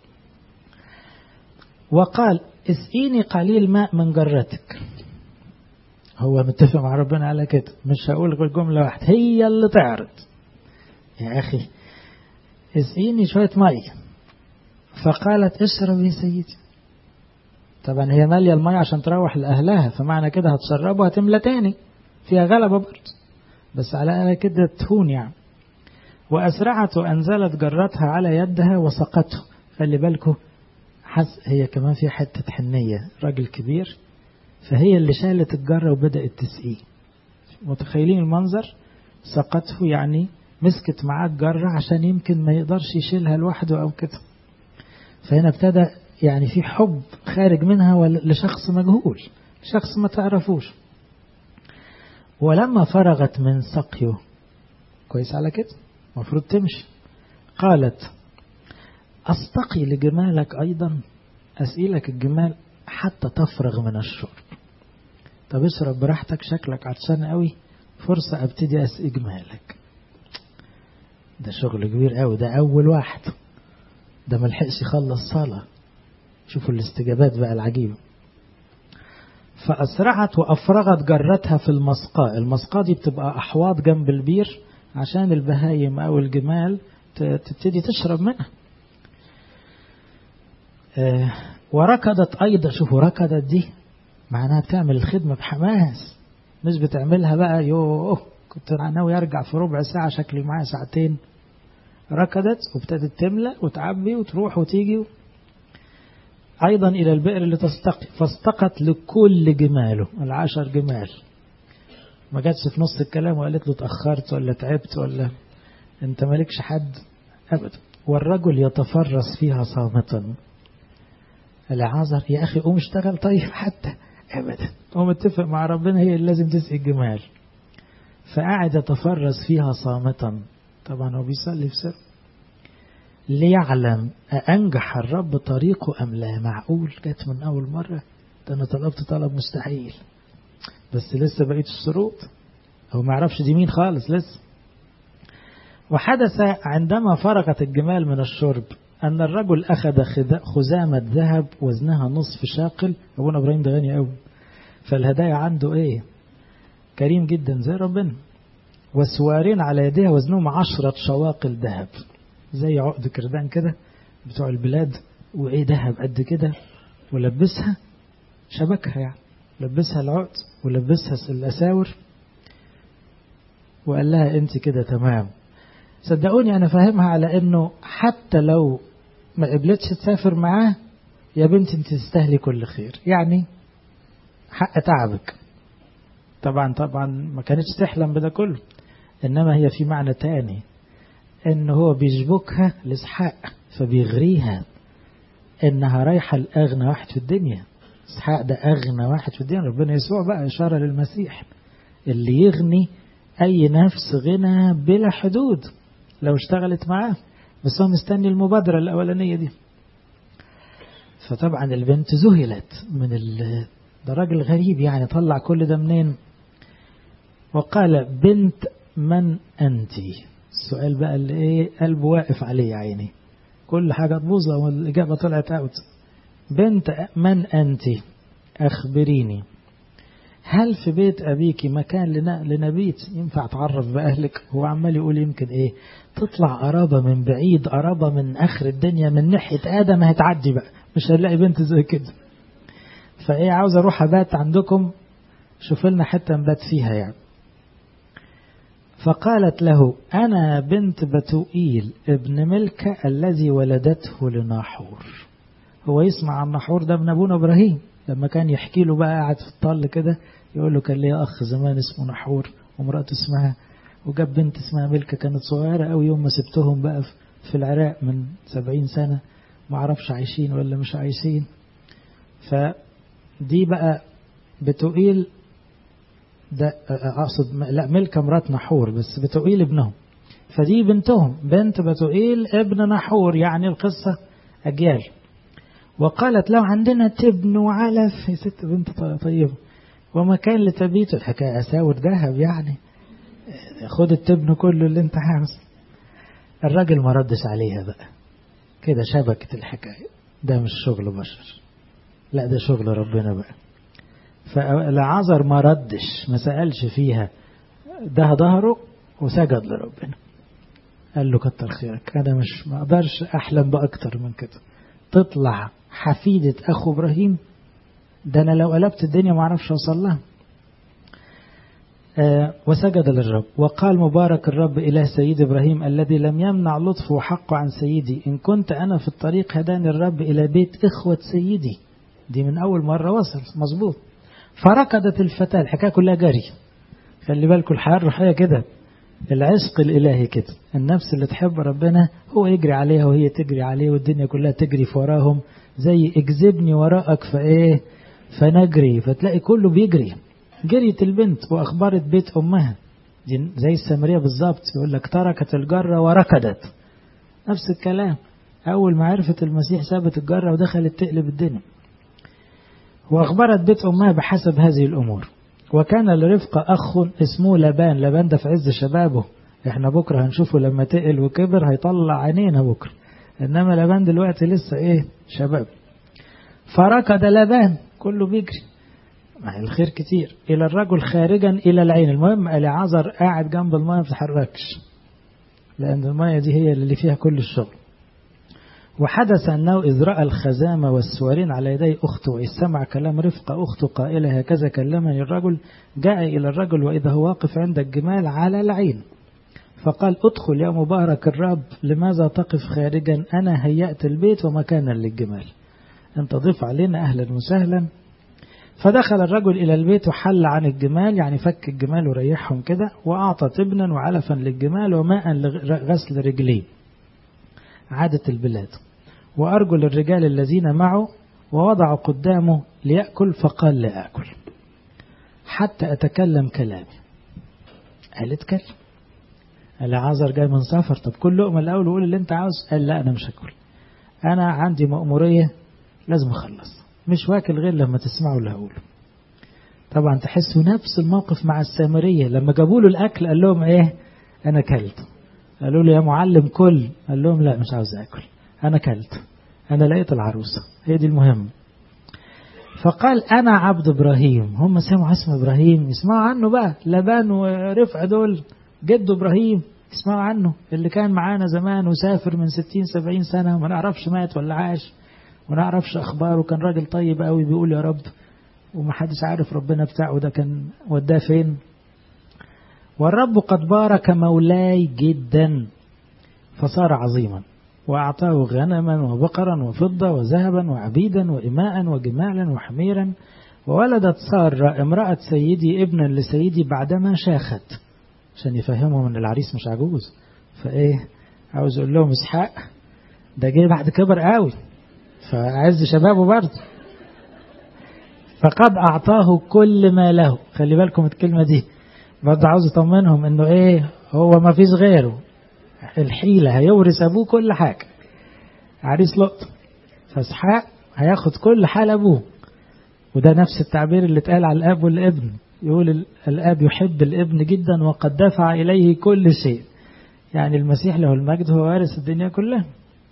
وقال اسقيني قليل ماء من جرتك هو متفق مع ربنا على كده مش هقول غير جملة واحدة هي اللي تعرض يا أخي اسقيني شوية مية فقالت اشرب يا سيدي طبعا هي مالية المية عشان تروح لأهلها فمعنى كده هتشربه هتملى تاني فيها غلبة برضه بس على أنا كده تهون يعني وأسرعت وأنزلت جرتها على يدها وسقته خلي بالكم حس هي كمان في حتة حنية راجل كبير فهي اللي شالت الجرة وبدأت تسقيه متخيلين المنظر سقته يعني مسكت معاه الجرة عشان يمكن ما يقدرش يشيلها لوحده أو كده فهنا ابتدى يعني في حب خارج منها لشخص مجهول شخص ما تعرفوش ولما فرغت من سقيه كويس على كده المفروض تمشي قالت أستقي لجمالك أيضا أسئلك الجمال حتى تفرغ من الشرب طب اشرب براحتك شكلك عطشان قوي فرصة ابتدي اسقي جمالك ده شغل كبير قوي ده اول واحد ده ملحقش يخلص صلاة شوفوا الاستجابات بقى العجيبة فأسرعت وأفرغت جرتها في المسقاة المسقاة دي بتبقى أحواض جنب البير عشان البهايم أو الجمال تبتدي تشرب منها آه وركضت أيضا شوفوا ركضت دي معناها بتعمل الخدمة بحماس مش بتعملها بقى يوه كنت ناوي أرجع في ربع ساعة شكلي معايا ساعتين ركضت وابتدت تملى وتعبي وتروح وتيجي أيضا إلى البئر اللي تستقي فاستقت لكل جماله العشر جمال ما جاتش في نص الكلام وقالت له اتأخرت ولا تعبت ولا انت مالكش حد أبدا والرجل يتفرس فيها صامتا العازر يا أخي قوم اشتغل طيب حتى أبدا هو متفق مع ربنا هي اللي لازم تسقي الجمال فقعد يتفرس فيها صامتا طبعا هو بيصلي في سر ليعلم أأنجح الرب طريقه أم لا معقول جت من أول مرة ده أنا طلبت طلب مستحيل بس لسه بقيت الشروط هو ما يعرفش دي مين خالص لسه وحدث عندما فرغت الجمال من الشرب أن الرجل أخذ خزامة ذهب وزنها نصف شاقل أبونا إبراهيم ده غني قوي فالهدايا عنده إيه كريم جدا زي ربنا وسوارين على يديها وزنهم عشرة شواقل ذهب زي عقد كردان كده بتوع البلاد وإيه ذهب قد كده ولبسها شبكها يعني لبسها العقد ولبسها الأساور وقال لها أنت كده تمام صدقوني أنا فاهمها على أنه حتى لو ما قبلتش تسافر معاه يا بنتي أنت تستاهلي كل خير يعني حق تعبك طبعا طبعا ما كانتش تحلم بده كله إنما هي في معنى تاني إن هو بيشبكها لإسحاق فبيغريها إنها رايحة لأغنى واحد في الدنيا إسحاق ده أغنى واحد في الدنيا ربنا يسوع بقى إشارة للمسيح اللي يغني أي نفس غنى بلا حدود لو اشتغلت معاه بس هو مستني المبادرة الأولانية دي فطبعا البنت ذهلت من ال... ده راجل غريب يعني طلع كل ده منين وقال بنت من أنت السؤال بقى اللي ايه قلبه واقف عليه يا عيني كل حاجة تبوظ والإجابة طلعت أوت بنت من أنت أخبريني هل في بيت أبيك مكان لنبيت ينفع تعرف بأهلك هو عمال يقول يمكن إيه تطلع قرابة من بعيد قرابة من آخر الدنيا من ناحية آدم هتعدي بقى مش هنلاقي بنت زي كده فإيه عاوز أروح أبات عندكم شوف لنا حتة نبات فيها يعني فقالت له أنا بنت بتوئيل ابن ملكة الذي ولدته لناحور هو يسمع عن ناحور ده من أبونا إبراهيم لما كان يحكي له بقى قاعد في الطل كده يقول له كان ليا أخ زمان اسمه نحور ومراته اسمها وجاب بنت اسمها ملكة كانت صغيرة قوي يوم ما سبتهم بقى في العراق من سبعين سنة ما عرفش عايشين ولا مش عايشين فدي بقى بتقيل ده أقصد لا ملكة مرات نحور بس بتقيل ابنهم فدي بنتهم بنت بتقيل ابن نحور يعني القصة أجيال وقالت له عندنا تبن وعلف يا ست بنت طيبة ومكان لتبيت الحكاية أساور ذهب يعني خد التبن كله اللي انت عاوز الراجل ما ردش عليها بقى كده شبكت الحكاية ده مش شغل بشر لا ده شغل ربنا بقى فالعذر ما ردش ما سألش فيها ده ظهره وسجد لربنا قال له كتر خيرك أنا مش ما أقدرش أحلم بأكتر من كده تطلع حفيدة أخو إبراهيم ده أنا لو قلبت الدنيا ما أعرفش أوصل لها آه وسجد للرب وقال مبارك الرب إله سيد إبراهيم الذي لم يمنع لطفه وحقه عن سيدي إن كنت أنا في الطريق هداني الرب إلى بيت إخوة سيدي دي من أول مرة وصل مظبوط فركضت الفتاة الحكاية كلها جري خلي بالكم الحياة الروحية كده العشق الإلهي كده النفس اللي تحب ربنا هو يجري عليها وهي تجري عليه والدنيا كلها تجري في وراهم زي اجذبني وراءك فايه فنجري فتلاقي كله بيجري جريت البنت وأخبرت بيت أمها دي زي السامرية بالظبط يقول لك تركت الجرة وركضت نفس الكلام أول ما عرفت المسيح سابت الجرة ودخلت تقلب الدنيا وأخبرت بيت أمها بحسب هذه الأمور وكان لرفقة أخ اسمه لبان لبان ده في عز شبابه احنا بكرة هنشوفه لما تقل وكبر هيطلع عينينا بكرة انما لبان دلوقتي لسه ايه شباب فركض لبان كله بيجري مع الخير كتير الى الرجل خارجا الى العين المهم العذر قاعد جنب الماء ما بتتحركش لان الماء دي هي اللي فيها كل الشغل وحدث أنه إذ رأى الخزامة والسوارين على يدي أخته وإذ سمع كلام رفقة أخته قائلة هكذا كلمني الرجل جاء إلى الرجل وإذا هو واقف عند الجمال على العين فقال ادخل يا مبارك الرب لماذا تقف خارجا أنا هيأت البيت ومكانا للجمال أنت ضيف علينا أهلا وسهلا فدخل الرجل إلى البيت وحل عن الجمال يعني فك الجمال وريحهم كده وأعطى تبنا وعلفا للجمال وماء لغسل رجليه عادة البلاد وأرجل الرجال الذين معه ووضع قدامه ليأكل فقال لا أكل حتى أتكلم كلامي قال اتكلم قال عازر جاي من سفر طب كل لقمة الأول وقول اللي أنت عاوز قال لا أنا مش هاكل أنا عندي مأمورية لازم أخلص مش واكل غير لما تسمعوا اللي هقوله طبعا تحسوا نفس الموقف مع السامرية لما جابوا له الأكل قال لهم إيه أنا كلت قالوا له يا معلم كل قال لهم لا مش عاوز أكل أنا كلت أنا لقيت العروسة هي دي المهم فقال أنا عبد إبراهيم هم سمعوا اسم إبراهيم يسمعوا عنه بقى لبان ورفع دول جد إبراهيم يسمعوا عنه اللي كان معانا زمان وسافر من ستين سبعين سنة وما نعرفش مات ولا عاش وما نعرفش أخباره كان راجل طيب قوي بيقول يا رب ومحدش عارف ربنا بتاعه ده كان وداه فين والرب قد بارك مولاي جدا فصار عظيما وأعطاه غنما وبقرا وفضة وذهبا وعبيدا وإماء وجمالا وحميرا وولدت سارة امرأة سيدي ابنا لسيدي بعدما شاخت عشان يفهمهم ان العريس مش عجوز فايه عاوز اقول لهم اسحاق ده جه بعد كبر قوي فعز شبابه برضه فقد اعطاه كل ما له خلي بالكم الكلمه دي برضه عاوز اطمنهم انه ايه هو ما فيش غيره الحيله هيورث ابوه كل حاجه عريس لقطه فاسحاق هياخد كل حال ابوه وده نفس التعبير اللي اتقال على الاب والابن يقول الاب يحب الابن جدا وقد دفع اليه كل شيء يعني المسيح له المجد هو وارث الدنيا كلها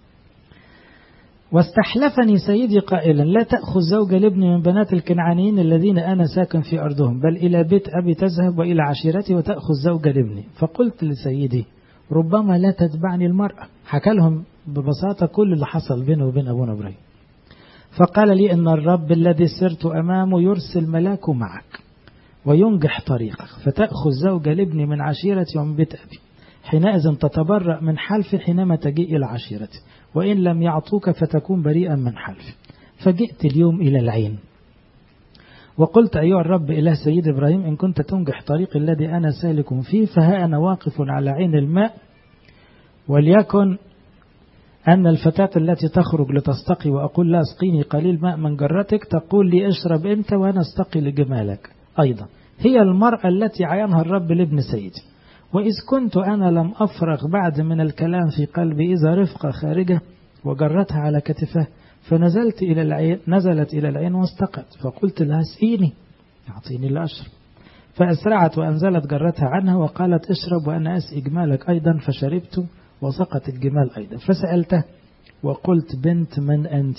واستحلفني سيدي قائلا لا تأخذ زوج لابني من بنات الكنعانيين الذين أنا ساكن في أرضهم بل إلى بيت أبي تذهب وإلى عشيرتي وتأخذ زوج لابني فقلت لسيدي ربما لا تتبعني المرأة حكى لهم ببساطة كل اللي حصل بينه وبين أبونا إبراهيم فقال لي إن الرب الذي سرت أمامه يرسل ملاك معك وينجح طريقك فتأخذ زوج لابني من عشيرتي ومن بيت أبي حينئذ تتبرأ من حلف حينما تجيء إلى عشيرتي وإن لم يعطوك فتكون بريئا من حلف فجئت اليوم إلى العين وقلت أيها الرب إله سيد إبراهيم إن كنت تنجح طريق الذي أنا سالك فيه فها أنا واقف على عين الماء وليكن أن الفتاة التي تخرج لتستقي وأقول لا اسقيني قليل ماء من جرتك تقول لي اشرب أنت وأنا استقي لجمالك أيضا هي المرأة التي عينها الرب لابن سيدي وإذ كنت أنا لم أفرغ بعد من الكلام في قلبي إذا رفقة خارجة وجرتها على كتفه فنزلت إلى العين نزلت إلى العين واستقت فقلت لها اسقيني أعطيني لأشرب فأسرعت وأنزلت جرتها عنها وقالت اشرب وأنا أسقي جمالك أيضا فشربت وسقط الجمال أيضا فسألته وقلت بنت من أنت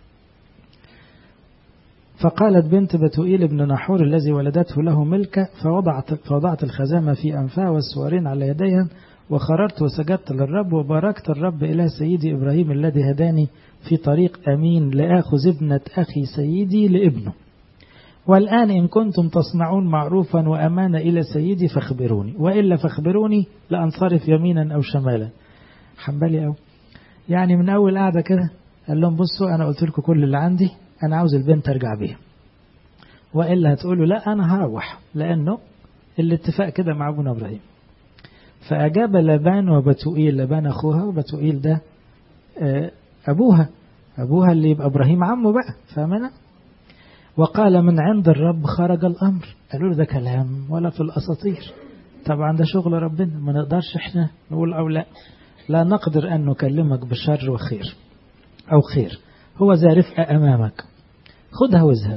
فقالت بنت بتوئيل بن نحور الذي ولدته له ملكة فوضعت, فوضعت الخزامة في أنفها والسوارين على يديها وخررت وسجدت للرب وباركت الرب إلى سيدي إبراهيم الذي هداني في طريق أمين لآخذ ابنة أخي سيدي لابنه والآن إن كنتم تصنعون معروفا وأمانة إلى سيدي فاخبروني وإلا فاخبروني لأنصرف يمينا أو شمالا حنبلي أو يعني من أول قاعدة كده قال لهم بصوا أنا قلت لكم كل اللي عندي أنا عاوز البنت أرجع بيها وإلا هتقولوا لا أنا هروح لأنه الاتفاق كده مع أبونا إبراهيم فأجاب لبان وبتوئيل لبان أخوها وبتوئيل ده أبوها أبوها اللي يبقى إبراهيم عمه بقى فاهمنا وقال من عند الرب خرج الأمر قالوا له ده كلام ولا في الأساطير طبعا ده شغل ربنا ما نقدرش احنا نقول أو لا لا نقدر أن نكلمك بشر وخير أو خير هو ذا رفقة أمامك خذها واذهب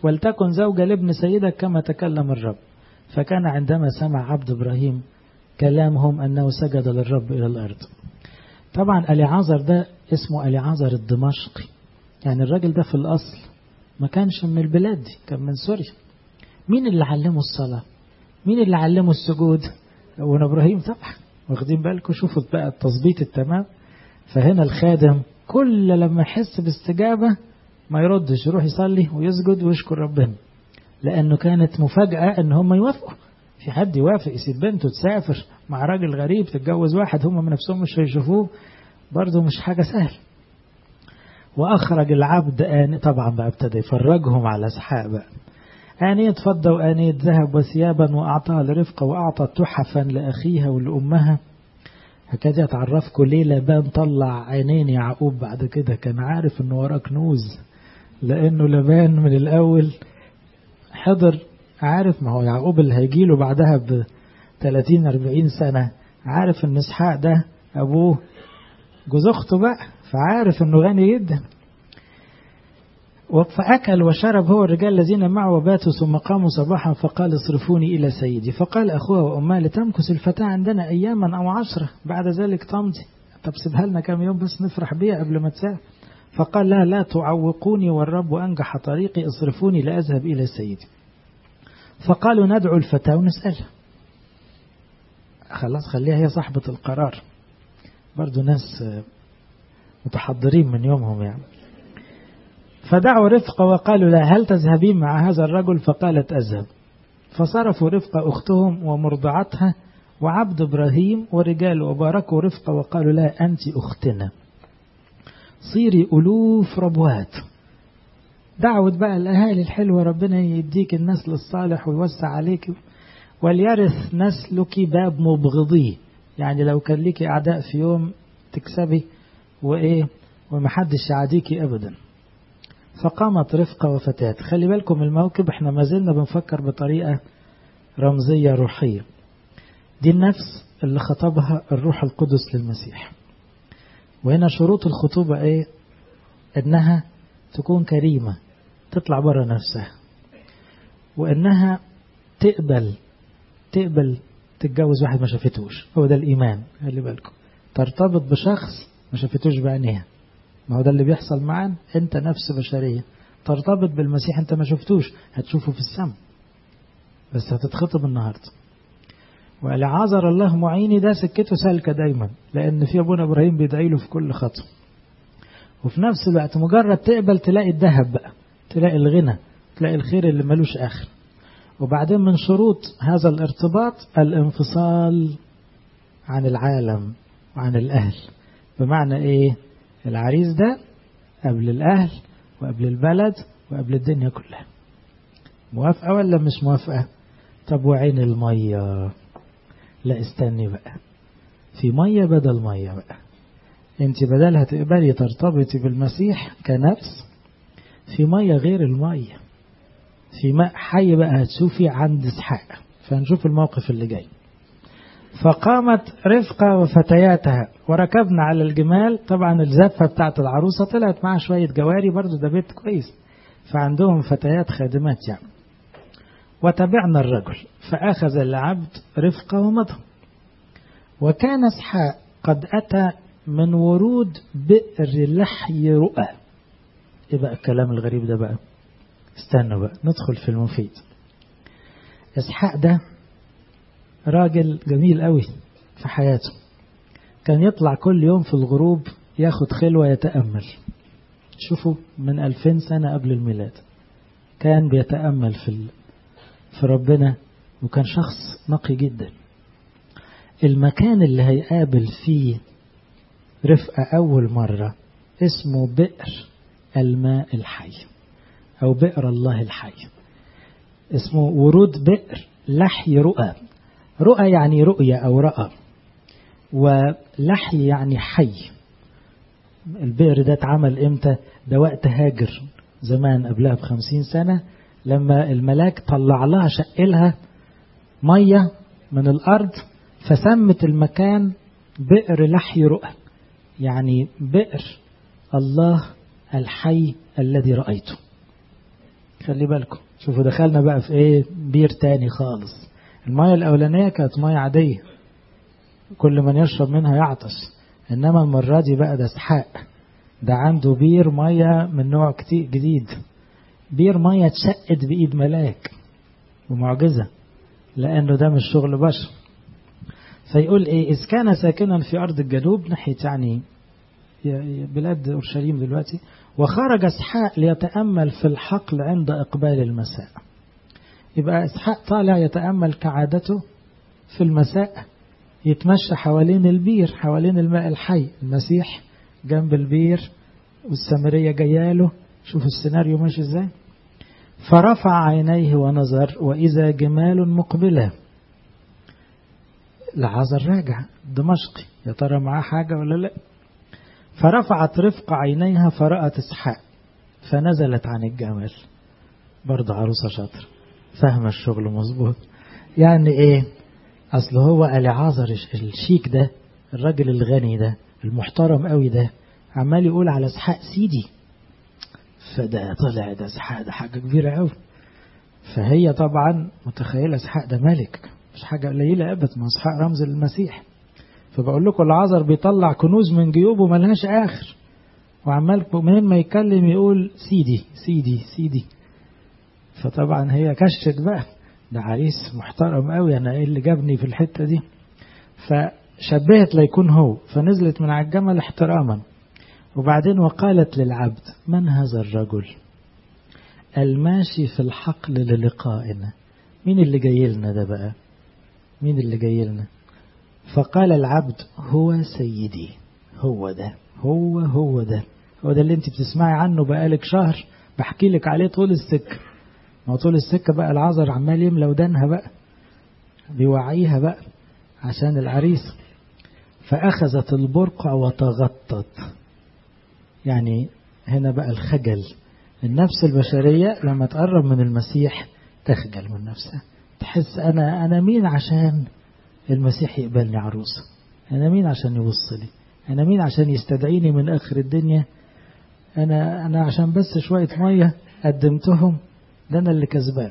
ولتكن زوجة لابن سيدك كما تكلم الرب فكان عندما سمع عبد إبراهيم كلامهم أنه سجد للرب إلى الأرض طبعا أليعازر ده اسمه أليعازر الدمشقي يعني الراجل ده في الأصل ما كانش من البلاد دي كان من سوريا مين اللي علمه الصلاة مين اللي علمه السجود ابونا إبراهيم طبعا واخدين بالكم شوفوا بقى التظبيط التمام فهنا الخادم كل لما يحس باستجابة ما يردش يروح يصلي ويسجد ويشكر ربنا لأنه كانت مفاجأة أن هم يوافقوا في حد يوافق يسيب بنته تسافر مع راجل غريب تتجوز واحد هم من نفسهم مش هيشوفوه برضه مش حاجة سهل وأخرج العبد آن طبعا بقى ابتدى يفرجهم على اسحاق بقى آنية فضة وآنية ذهب وثيابا وأعطاها لرفقة وأعطى تحفا لأخيها ولأمها هكذا تعرفكم ليه لابان طلع عينين يعقوب بعد كده كان عارف انه وراه كنوز لانه لابان من الاول حضر عارف ما هو يعقوب اللي هيجيله بعدها ب 30 40 سنه عارف ان اسحاق ده ابوه جوز اخته بقى فعارف انه غني جدا فأكل وشرب هو الرجال الذين معه وباتوا ثم قاموا صباحا فقال اصرفوني إلى سيدي فقال أخوها وأمها لتمكث الفتاة عندنا أياما أو عشرة بعد ذلك تمضي طب سيبها لنا كم يوم بس نفرح بيها قبل ما تسافر فقال لا لا تعوقوني والرب أنجح طريقي اصرفوني لأذهب إلى سيدي فقالوا ندعو الفتاة ونسألها خلاص خليها هي صاحبة القرار برضو ناس متحضرين من يومهم يعني فدعوا رفقة وقالوا لا هل تذهبين مع هذا الرجل فقالت أذهب فصرفوا رفقة أختهم ومرضعتها وعبد إبراهيم ورجال وباركوا رفقة وقالوا لا أنت أختنا صيري ألوف ربوات دعوة بقى الأهالي الحلوة ربنا يديك النسل الصالح ويوسع عليك وليرث نسلك باب مبغضيه يعني لو كان ليك أعداء في يوم تكسبي وإيه ومحدش يعاديكي أبدا فقامت رفقة وفتاة خلي بالكم الموكب احنا ما زلنا بنفكر بطريقة رمزية روحية دي النفس اللي خطبها الروح القدس للمسيح وهنا شروط الخطوبة ايه انها تكون كريمة تطلع برا نفسها وانها تقبل تقبل تتجوز واحد ما شافتوش هو ده الايمان خلي بالكم ترتبط بشخص ما شافتوش بعينيها ما هو ده اللي بيحصل معانا انت نفس بشرية ترتبط بالمسيح انت ما شفتوش هتشوفه في السماء بس هتتخطب النهاردة ولعذر الله معيني ده سكته سالكة دايما لان في ابونا ابراهيم بيدعي له في كل خطوة وفي نفس الوقت مجرد تقبل تلاقي الذهب بقى تلاقي الغنى تلاقي الخير اللي ملوش اخر وبعدين من شروط هذا الارتباط الانفصال عن العالم وعن الاهل بمعنى ايه العريس ده قبل الأهل وقبل البلد وقبل الدنيا كلها موافقة ولا مش موافقة طب وعين المية لا استني بقى في مية بدل مية بقى انت بدلها تقبلي ترتبطي بالمسيح كنفس في مية غير المية في ماء حي بقى هتشوفي عند اسحاق فنشوف الموقف اللي جاي فقامت رفقة وفتياتها وركبنا على الجمال طبعا الزفة بتاعت العروسة طلعت معها شوية جواري برضو ده بيت كويس فعندهم فتيات خادمات يعني وتبعنا الرجل فأخذ العبد رفقة ومضى وكان اسحاق قد أتى من ورود بئر لحي رؤى ايه بقى الكلام الغريب ده بقى استنوا بقى ندخل في المفيد اسحاق ده راجل جميل قوي في حياته كان يطلع كل يوم في الغروب ياخد خلوة يتأمل شوفوا من ألفين سنة قبل الميلاد كان بيتأمل في في ربنا وكان شخص نقي جدا المكان اللي هيقابل فيه رفقة أول مرة اسمه بئر الماء الحي أو بئر الله الحي اسمه ورود بئر لحي رؤى رؤى يعني رؤية أو رأى ولحي يعني حي البئر ده اتعمل امتى ده وقت هاجر زمان قبلها بخمسين سنة لما الملاك طلع لها شقلها مية من الأرض فسمت المكان بئر لحي رؤى يعني بئر الله الحي الذي رأيته خلي بالكم شوفوا دخلنا بقى في ايه بير تاني خالص المية الأولانية كانت مية عادية كل من يشرب منها يعطش إنما المرة دي بقى ده اسحاق ده عنده بير مية من نوع كتير جديد بير مية اتشقت بإيد ملاك ومعجزة لأنه ده مش شغل بشر فيقول إيه إذ كان ساكنا في أرض الجنوب ناحية يعني بلاد أورشليم دلوقتي وخرج اسحاق ليتأمل في الحقل عند إقبال المساء يبقى اسحاق طالع يتأمل كعادته في المساء يتمشى حوالين البير حوالين الماء الحي المسيح جنب البير والسامرية جياله شوف السيناريو ماشي ازاي فرفع عينيه ونظر وإذا جمال مقبلة لعازر راجع دمشقي يا ترى معاه حاجة ولا لا فرفعت رفق عينيها فرأت اسحاق فنزلت عن الجمل برضه عروسة شاطر فاهمة الشغل مظبوط يعني ايه اصل هو العازر الشيك ده الراجل الغني ده المحترم قوي ده عمال يقول على اسحاق سيدي فده طلع ده اسحاق ده حاجة كبيرة قوي فهي طبعا متخيلة اسحاق ده ملك مش حاجة قليلة ابدا ما اسحاق رمز للمسيح فبقول لكم العذر بيطلع كنوز من جيوبه ملهاش آخر وعمال منين ما يتكلم يقول سيدي سيدي سيدي فطبعا هي كشت بقى ده عريس محترم قوي انا ايه اللي جابني في الحتة دي فشبهت ليكون هو فنزلت من على الجمل احتراما وبعدين وقالت للعبد من هذا الرجل الماشي في الحقل للقائنا مين اللي جاي لنا ده بقى مين اللي جاي لنا فقال العبد هو سيدي هو ده هو هو ده هو ده اللي انت بتسمعي عنه بقالك شهر بحكي لك عليه طول السكة ما طول السكة بقى العذر عمال يملى ودانها بقى بيوعيها بقى عشان العريس فأخذت البرقع وتغطت يعني هنا بقى الخجل النفس البشرية لما تقرب من المسيح تخجل من نفسها تحس أنا أنا مين عشان المسيح يقبلني عروسة أنا مين عشان يوصلي أنا مين عشان يستدعيني من آخر الدنيا أنا أنا عشان بس شوية مية قدمتهم ده أنا اللي كسبان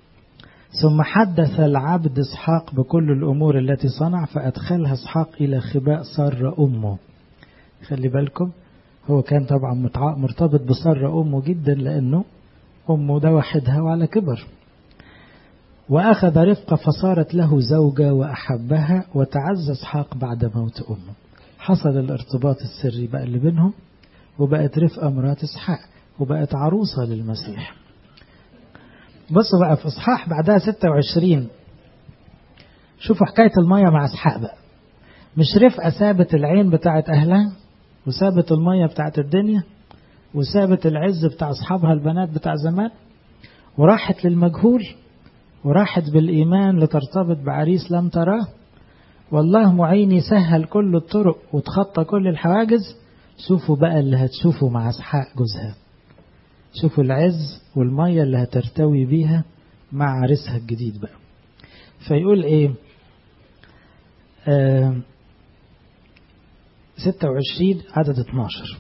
ثم حدث العبد اسحاق بكل الأمور التي صنع فأدخلها اسحاق إلى خباء سر أمه خلي بالكم هو كان طبعا مرتبط بسر أمه جدا لأنه أمه ده وحدها وعلى كبر وأخذ رفقة فصارت له زوجة وأحبها وتعزى اسحاق بعد موت أمه حصل الارتباط السري بقى اللي بينهم وبقت رفقة مرات اسحاق وبقت عروسة للمسيح بصوا بقى في إصحاح بعدها 26 شوفوا حكاية المية مع اسحاق بقى مش رفقة سابت العين بتاعت أهلها وسابت المية بتاعت الدنيا وسابت العز بتاع أصحابها البنات بتاع زمان وراحت للمجهول وراحت بالإيمان لترتبط بعريس لم تراه والله معيني سهل كل الطرق وتخطى كل الحواجز شوفوا بقى اللي هتشوفوا مع اسحاق جوزها شوفوا العز والمية اللي هترتوي بيها مع عريسها الجديد بقى فيقول ايه آه 26 عدد 12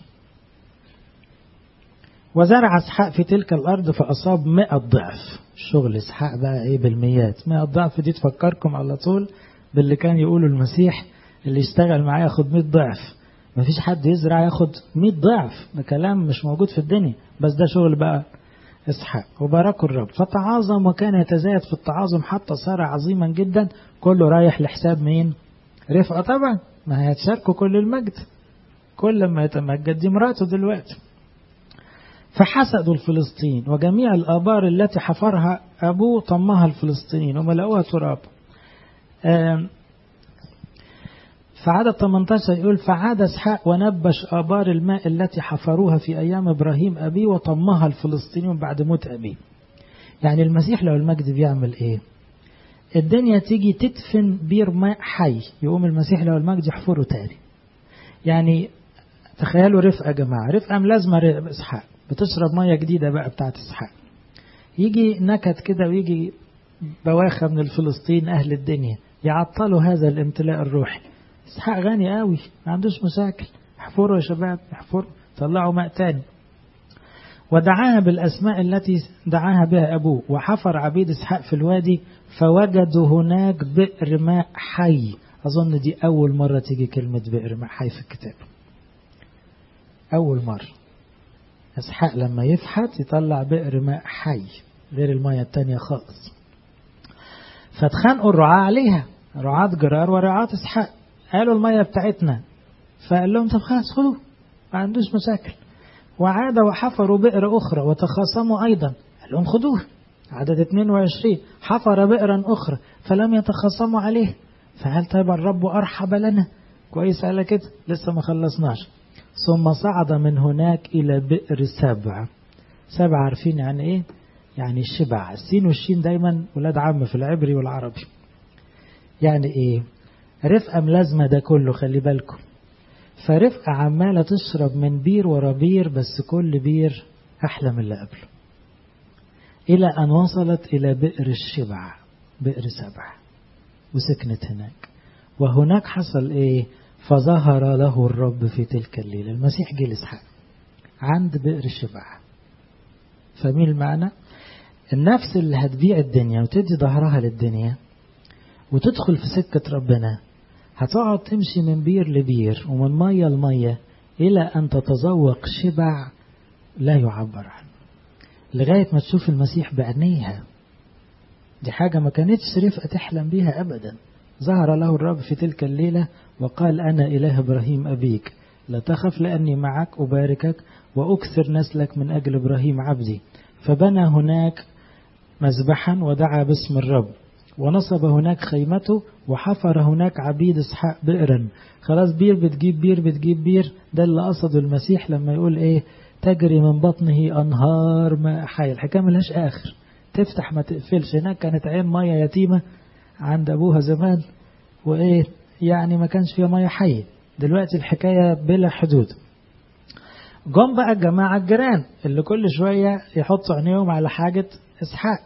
وزرع اسحاق في تلك الارض فاصاب 100 ضعف الشغل اسحاق بقى ايه بالميات 100 ضعف دي تفكركم على طول باللي كان يقوله المسيح اللي يشتغل معاه ياخد 100 ضعف مفيش حد يزرع ياخد 100 ضعف ده كلام مش موجود في الدنيا بس ده شغل بقى اسحاق وباركوا الرب فتعاظم وكان يتزايد في التعاظم حتى صار عظيما جدا كله رايح لحساب مين رفقة طبعا ما هي هتشاركوا كل المجد كل ما يتمجد دي مراته دلوقتي فحسدوا الفلسطين وجميع الآبار التي حفرها أبوه طمها الفلسطينيين وملأوها تراب فعدد 18 يقول فعاد اسحاق ونبش آبار الماء التي حفروها في أيام إبراهيم أبيه وطمها الفلسطينيون بعد موت أبيه يعني المسيح لو المجد بيعمل إيه الدنيا تيجي تدفن بير ماء حي يقوم المسيح لو المجد يحفره تاني يعني تخيلوا رفقة يا جماعة رفقة ملازمة اسحاق بتشرب مية جديدة بقى بتاعت اسحاق يجي نكت كده ويجي بواخة من الفلسطين أهل الدنيا يعطلوا هذا الامتلاء الروحي اسحاق غني قوي ما عندوش مشاكل احفروا يا شباب احفروا طلعوا ماء تاني ودعاها بالأسماء التي دعاها بها أبوه وحفر عبيد إسحاق في الوادي فوجدوا هناك بئر ماء حي أظن دي أول مرة تيجي كلمة بئر ماء حي في الكتاب أول مرة إسحاق لما يفحت يطلع بئر ماء حي غير المية التانية خالص فاتخانقوا الرعاة عليها رعاة جرار ورعاة إسحاق قالوا المية بتاعتنا فقال لهم طب خلاص خدوه ما عندوش مشاكل وعاد وحفروا بئر أخرى وتخاصموا أيضا قال لهم خدوه عدد 22 حفر بئرا أخرى فلم يتخاصموا عليه فهل طيب الرب أرحب لنا كويس على كده لسه ما خلصناش ثم صعد من هناك إلى بئر سبع سبع عارفين يعني إيه يعني الشبع السين والشين دايما ولاد عم في العبري والعربي يعني إيه رفقة ملازمة ده كله خلي بالكم فرفقة عمالة تشرب من بير ورا بير بس كل بير أحلى من اللي قبله إلى أن وصلت إلى بئر الشبع بئر سبع وسكنت هناك وهناك حصل إيه فظهر له الرب في تلك الليلة المسيح جه لإسحاق عند بئر الشبع فمين المعنى النفس اللي هتبيع الدنيا وتدي ظهرها للدنيا وتدخل في سكة ربنا هتقعد تمشي من بير لبير ومن مية لمية إلى أن تتذوق شبع لا يعبر عنه لغاية ما تشوف المسيح بعينيها دي حاجة ما كانتش رفقة تحلم بيها أبدا ظهر له الرب في تلك الليلة وقال أنا إله إبراهيم أبيك لا تخف لأني معك أباركك وأكثر نسلك من أجل إبراهيم عبدي فبنى هناك مذبحا ودعا باسم الرب ونصب هناك خيمته وحفر هناك عبيد اسحاق بئرا خلاص بير بتجيب بير بتجيب بير ده اللي قصده المسيح لما يقول ايه تجري من بطنه انهار ماء حي الحكايه ملهاش اخر تفتح ما تقفلش هناك كانت عين ميه يتيمه عند ابوها زمان وايه يعني ما كانش فيها ميه حيه دلوقتي الحكايه بلا حدود جم بقى الجماعه الجيران اللي كل شويه يحطوا عينيهم على حاجه اسحاق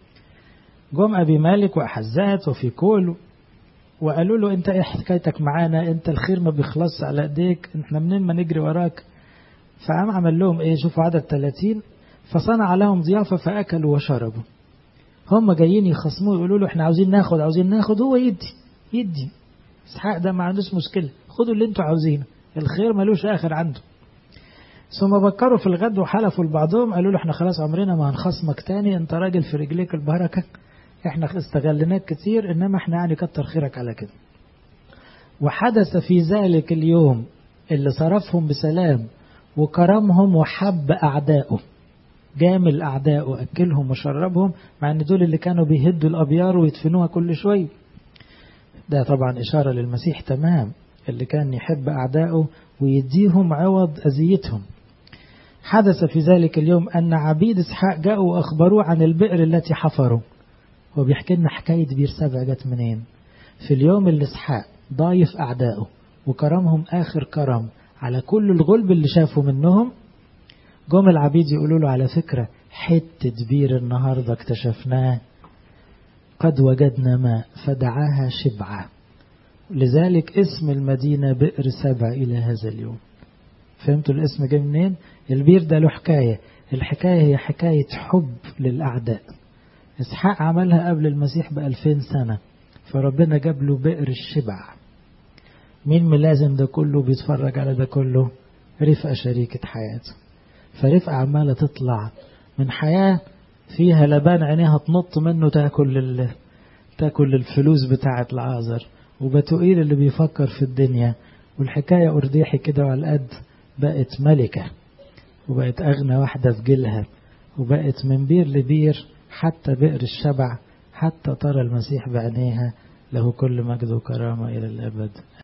جم أبي مالك وأحزات وفي كول وقالوا له أنت إيه حكايتك معانا أنت الخير ما بيخلصش على إيديك إحنا منين ما نجري وراك فقام عمل لهم إيه شوفوا عدد 30 فصنع لهم ضيافة فأكلوا وشربوا هم جايين يخصموه يقولوا له إحنا عاوزين ناخد عاوزين ناخد هو يدي يدي إسحاق ده ما عندوش مشكلة خدوا اللي أنتوا عاوزينه الخير ملوش آخر عنده ثم بكروا في الغد وحلفوا لبعضهم قالوا له احنا خلاص عمرنا ما هنخصمك تاني انت راجل في رجليك البركه احنا استغلناك كتير انما احنا يعني كتر خيرك على كده وحدث في ذلك اليوم اللي صرفهم بسلام وكرمهم وحب أعدائه جامل أعدائه أكلهم وشربهم مع أن دول اللي كانوا بيهدوا الأبيار ويدفنوها كل شوي ده طبعا إشارة للمسيح تمام اللي كان يحب أعدائه ويديهم عوض أذيتهم حدث في ذلك اليوم أن عبيد إسحاق جاءوا وأخبروه عن البئر التي حفروا هو بيحكي لنا حكاية بير سبع جت منين في اليوم اللي إسحاق ضايف أعدائه وكرمهم آخر كرم على كل الغلب اللي شافوا منهم جم العبيد يقولوا له على فكرة حتة بير النهاردة اكتشفناه قد وجدنا ماء فدعاها شبعة لذلك اسم المدينة بئر سبع إلى هذا اليوم فهمتوا الاسم جاي منين البير ده له حكاية الحكاية هي حكاية حب للأعداء إسحاق عملها قبل المسيح بألفين سنة فربنا جاب له بئر الشبع مين ملازم ده كله بيتفرج على ده كله رفقة شريكة حياته فرفقة عمالة تطلع من حياة فيها لبان عينيها تنط منه تاكل ال... تاكل الفلوس بتاعة العازر وبتقيل اللي بيفكر في الدنيا والحكاية أرديحي كده على القد بقت ملكة وبقت أغنى واحدة في جيلها وبقت من بير لبير حتى بئر الشبع حتى ترى المسيح بعينيها له كل مجد وكرامة إلى الأبد